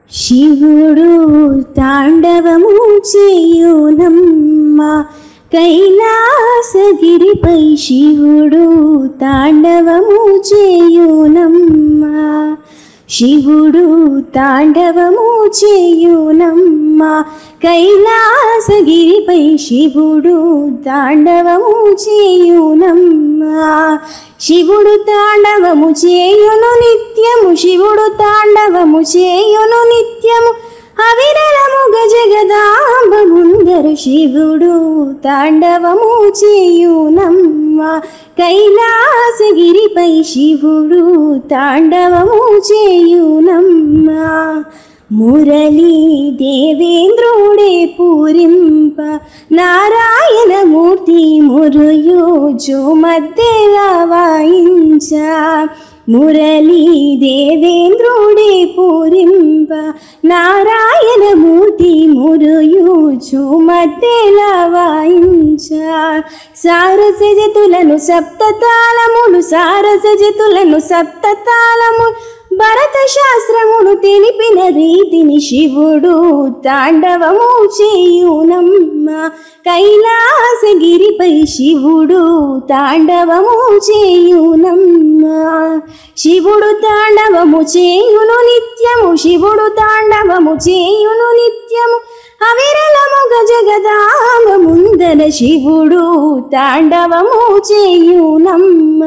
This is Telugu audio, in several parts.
శివుడు తాండవము చేయునమ్మ కైలాసగిరిపై శివుడు తాండవము చేయునమ్మ శివుడు తాండవము చేయునమ్మ కైలాసగిరిపై శివుడు తాండవము చేయునమ్మ శివుడు తాండవము చేయును నిత్యము శివుడు తాండవము చేయును నిత్యము అవిరళముగ జగదాంబ ముందరు శివుడు తాండవము చేయునమ్మ కైలాసగిరిపై శివుడు తాండవము చేయునమ్మ మురళీ దేవేంద్రుడే పూరింప నారాయణమూర్తి మురుయోజు మధ్యలా వాయించ మురళీ దేవేంద్రుడే పూరింప నారాయణమూర్తి మురుయూచు మధ్యలా వాయించ సారసజతులను సప్తతాళములు సారసజతులను సప్తతాళములు భరత శాస్త్రమును తెలిపిన రీతిని శివుడు తాండవము చేయునమ్మ కైలాసగిరిపై శివుడు తాండవము చేయునమ్మ శివుడు తాండవము చేయును నిత్యము శివుడు తాండవము చేయును నిత్యము అవిరలముగ జగదామ ముందర శివుడు తాండవము చేయునమ్మ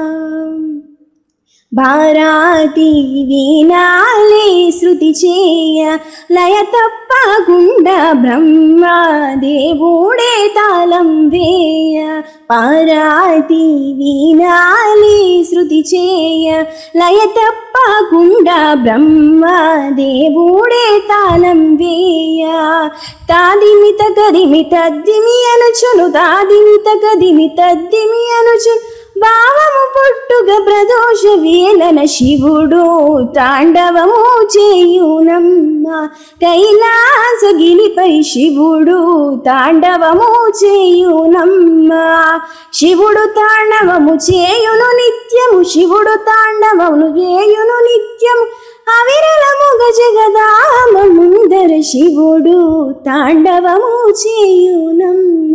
భారాతి వీణాలే శృతి చేయ లయ తప్పకుండా బ్రహ్మ దేవుడే తాళం వేయ పారాతి వీణాలే శృతి చేయ లయ తప్పకుండా బ్రహ్మ దేవుడే తాళం వేయ తాదిమిత గదిమి తద్దిమి అనుచును తాదిమిత గదిమి తద్దిమి అనుచును భావము పుట్టుగ ప్రదోష వేలన శివుడు తాండవము చేయునమ్మ కైలాసగిరిపై శివుడు తాండవము చేయునమ్మ శివుడు తాండవము చేయును నిత్యము శివుడు తాండవమును చేయును నిత్యము అవిరలముగ జగదామ ముందర శివుడు తాండవము చేయునమ్మ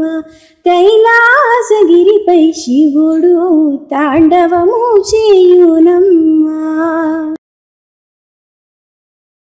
కైలాసగిరిపై శివుడు తాండవము చేయునమ్మా